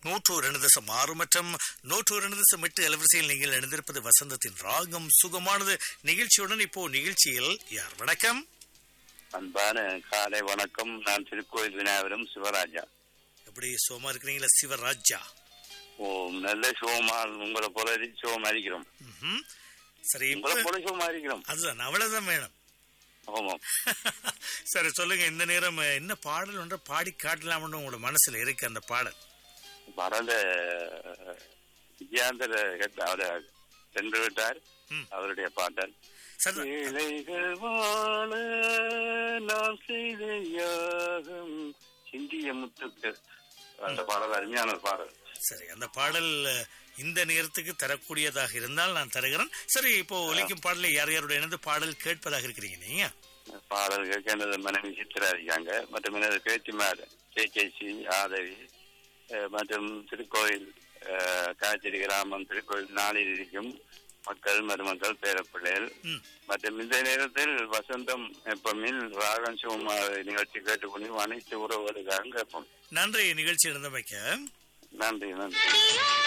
நூற்று இரண்டு தசம் ஆறு மற்றும் நூற்று இரண்டு தசம் எட்டு அலைவரிசையில் நீங்கள் இணைந்திருப்பது வசந்தத்தின் ராகம் சுகமானது நிகழ்ச்சியுடன் இப்போ நிகழ்ச்சியில் யார் வணக்கம் அன்பான காலை வணக்கம் நான் திருக்கோயில் விநாயகரும் சிவராஜா எப்படி சுகமா இருக்கிறீங்களா சிவராஜா ஓ நல்ல சுகமா உங்களை போல சுகமா இருக்கிறோம் ம்ஹும். சரி உங்களை இப்ப போல சுகமா இருக்கிறோம் அதுதான் அவ்வளவுதான் வேணும் ஆமாம் சரி சொல்லுங்க இந்த நேரம் அஹ், என்ன பாடல் ஒன்று பாடி காட்டலாம்னு உங்களோட மனசுல இருக்கு அந்த பாடல் மறந்த விஜயாந்தர அவரை சென்று விட்டார் ம். அவருடைய பாட்டல் சரி ஏழைகள் வாழ நாம் செய்த யாகம் சிந்திய முத்துக்கு அந்த பாடல் அருமையான ஒரு பாடல் சரி அந்த பாடல் அஹ், இந்த நேரத்துக்கு தரக்கூடியதாக இருந்தால் நான் தருகிறேன் சரி இப்போ ஒலிக்கும் பாடலை யார் யாரோட இணைந்து பாடல் கேட்பதாக இருக்கிறீங்க நீங்க பாடல் கேட்கின்றது மனைவி சித்ரா இருக்காங்க மற்றும் எனது Pechimar K K C Aadhavi அஹ், மற்றும் திருக்கோயில் அஹ், காய்ச்சடி கிராமம் திருக்கோயில் நாளில் இருக்கும் மக்கள் மருமக்கள் பேரப்பிள்ளைகள் ம் மற்றும் இந்த நேரத்தில் வசந்தம் எப்பமில் ராகம் சிவமா நிகழ்ச்சி கேட்டுக்கொண்டு அனைத்து உறவுகளுக்காக கேட்போம் நன்றி நிகழ்ச்சி இருந்தமைக்க நன்றி நன்றி